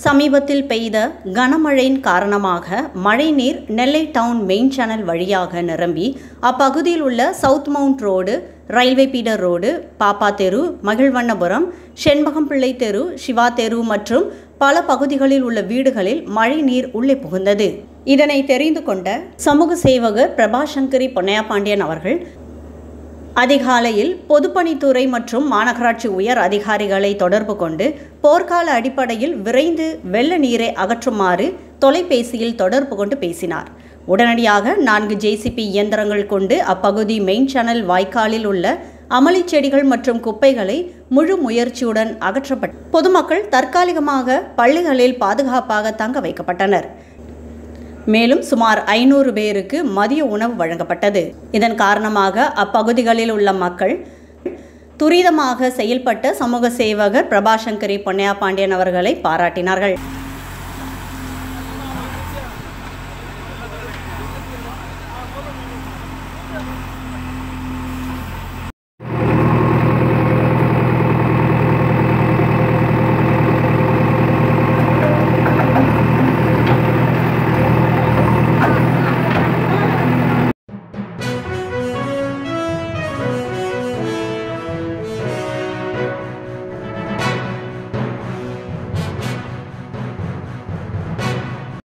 சமீபத்தில் பெய்த கனமழையின் காரணமாக மழைநீர் நெல்லை டவுன் மெயின் சேனல் வழியாக நிரம்பி அப்பகுதியில் உள்ள south mount road railway feeder road பாப்பா தெரு மகிழ்வண்ணபுரம் செண்பகம்பிள்ளை தெரு சிவா தெரு மற்றும் பல பகுதிகளில் உள்ள வீடுகளில் மழை நீர் உள்ளே புகுந்தது இதனை தெரிந்து கொண்ட சமூக சேவகர் பிரபாசங்கரி பொன்னையாபாண்டியன் அவர்கள் அதிகாலையில் பொதுப்பணித்துறை மற்றும் மாநகராட்சி உயர் அதிகாரிகளை தொடர்பு கொண்டு போர்க்கால அடிப்படையில் விரைந்து வெள்ள நீரை அகற்றுமாறு தொலைபேசியில் தொடர்பு கொண்டு பேசினார் உடனடியாக நான்கு ஜேசிபி இயந்திரங்கள் கொண்டு அப்பகுதி மெயின் சேனல் வாய்க்காலில் உள்ள அமளி செடிகள் மற்றும் குப்பைகளை முழு முயற்சியுடன் அகற்றப்பட்டு பொதுமக்கள் தற்காலிகமாக பள்ளிகளில் பாதுகாப்பாக தங்க வைக்கப்பட்டனர் மேலும் சுமார் ஐநூறு பேருக்கு மதிய உணவு வழங்கப்பட்டது இதன் காரணமாக அப்பகுதிகளில் உள்ள மக்கள் துரிதமாக செயல்பட்ட சமூக சேவகர் பிரபாசங்கரி பொன்னையா பாண்டியன் அவர்களை பாராட்டினார்கள்